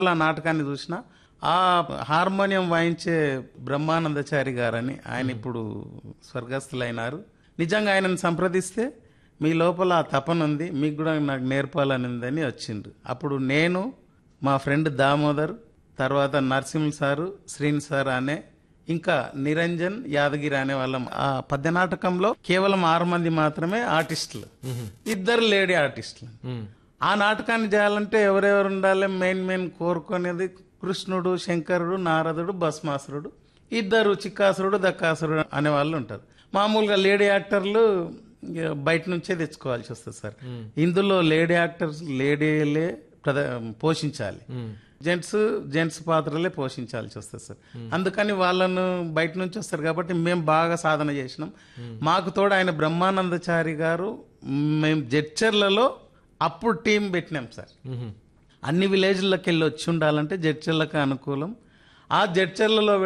ఆ నాటకాన్ని చూసిన ఆ హార్మోనియం వాయించే బ్రహ్మానందచారి గారని ఆయన ఇప్పుడు స్వర్గస్థులైనారు నిజంగా ఆయనను సంప్రదిస్తే మీ లోపల ఆ తపన ఉంది మీకు కూడా నాకు నేర్పాలని ఉందని వచ్చిండ్రు అప్పుడు నేను మా ఫ్రెండ్ దామోదర్ తర్వాత నరసింహ సారు శ్రీని సార్ అనే ఇంకా నిరంజన్ యాదగిరి అనే వాళ్ళం ఆ పద్య నాటకంలో కేవలం ఆరు మంది మాత్రమే ఆర్టిస్టులు ఇద్దరు లేడీ ఆర్టిస్టులు ఆ నాటకాన్ని చేయాలంటే ఎవరెవరు ఉండాలి మెయిన్ మెయిన్ కోరుకునేది కృష్ణుడు శంకరుడు నారదుడు భస్మాసురుడు ఇద్దరు చిక్కాసురుడు దక్కాసురుడు అనే వాళ్ళు ఉంటారు మామూలుగా లేడీ యాక్టర్లు ఇక బయట నుంచే తెచ్చుకోవాల్సి వస్తుంది సార్ ఇందులో లేడీ యాక్టర్స్ లేడీలే ప్రద పోషించాలి జెంట్స్ జెంట్స్ పాత్రలే పోషించాల్సి వస్తుంది సార్ అందుకని వాళ్ళను బయట నుంచి వస్తారు కాబట్టి మేము బాగా సాధన చేసినాం మాకు తోడు ఆయన బ్రహ్మానందచారి గారు మేము జడ్చర్లలో అప్పుడు టీం పెట్టినాం సార్ అన్ని విలేజ్లకి వెళ్ళి వచ్చి ఉండాలంటే జడ్చర్లకు అనుకూలం ఆ జడ్చర్లలో